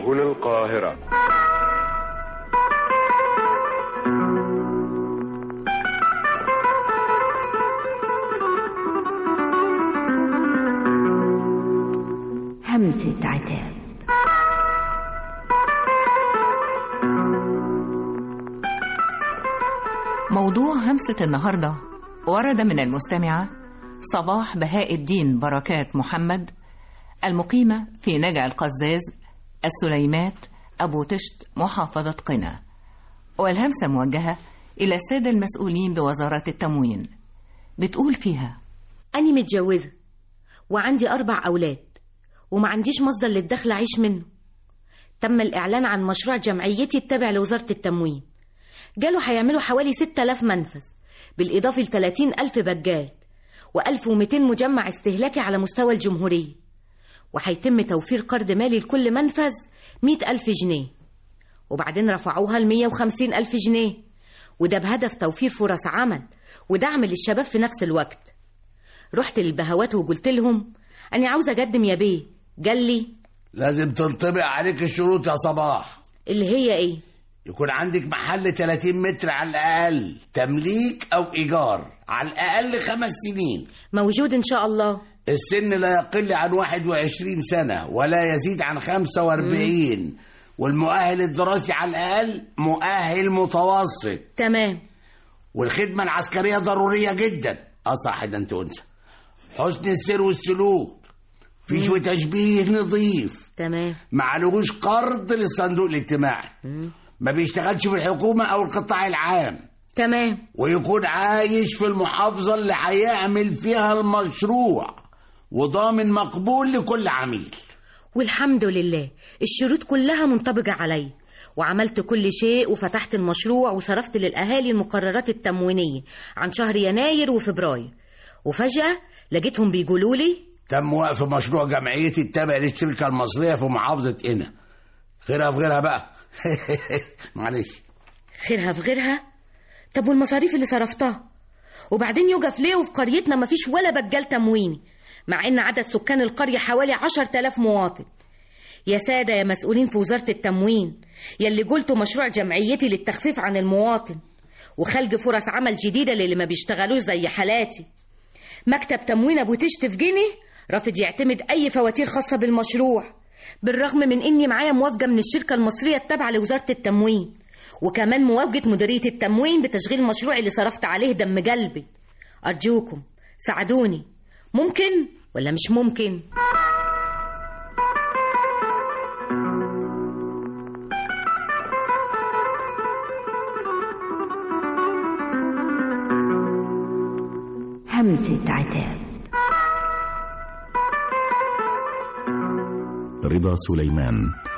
هنا القاهرة همسة عتاب موضوع همسة النهاردة ورد من المستمعة صباح بهاء الدين بركات محمد المقيمة في نجع القزاز السليمات أبو تشت محافظة قنا والهمسة موجهة إلى السادة المسؤولين بوزارة التموين بتقول فيها أني متجوزة وعندي أربع أولاد وما عنديش مصدر للدخل أعيش منه تم الإعلان عن مشروع جمعيتي التابع لوزارة التموين قالوا هيعملوا حوالي 6000 منفذ بالإضافة ل 30 ألف بجال و1200 مجمع استهلاكي على مستوى الجمهورية وهيتم توفير قرض مالي لكل منفذ 100 ألف جنيه وبعدين رفعوها ل 150 ألف جنيه وده بهدف توفير فرص عمل ودعم للشباب في نفس الوقت رحت للبهوات وقلت لهم أنا عاوزة أقدم يا بيه قال لي لازم تنطبق عليك الشروط يا صباح اللي هي إيه يكون عندك محل 30 متر على الأقل تمليك أو إيجار على الأقل خمس سنين موجود إن شاء الله السن لا يقل عن 21 سنة ولا يزيد عن 45 والمؤهل الدراسي على الأقل مؤهل متوسط تمام والخدمة العسكرية ضرورية جدا اه صح ده انت انثى حسن السير والسلوك فيش وتشبيه نظيف تمام معلوش قرض للصندوق الاجتماعي ما بيشتغلش في الحكومة أو القطاع العام تمام ويكون عايش في المحافظة اللي هيعمل فيها المشروع وضامن مقبول لكل عميل والحمد لله الشروط كلها منطبقة علي وعملت كل شيء وفتحت المشروع وصرفت للأهالي المقررات التموينية عن شهر يناير وفبراير وفجأة لقيتهم بيقولوا لي تم وقف مشروع جمعيتي التابع للشركة المصرية في محافظة قنا خيرها في غيرها بقى معلش خيرها في غيرها طب والمصاريف اللي صرفتها وبعدين يوقف ليه وفي قريتنا مفيش ولا بجال تمويني مع ان عدد سكان القرية حوالي عشر تلاف مواطن يا سادة يا مسؤولين في وزارة التموين يلي قلتوا مشروع جمعيتي للتخفيف عن المواطن وخلق فرص عمل جديدة للي ما بيشتغلوش زي حالاتي مكتب تموين أبو تشت في جنيه رافض يعتمد أي فواتير خاصة بالمشروع بالرغم من إني معايا موافقة من الشركة المصرية التابعة لوزارة التموين وكمان موافقة مديرية التموين بتشغيل المشروع اللي صرفت عليه دم قلبي أرجوكم ساعدوني ممكن ولا مش ممكن؟ همسة عتاب رضا سليمان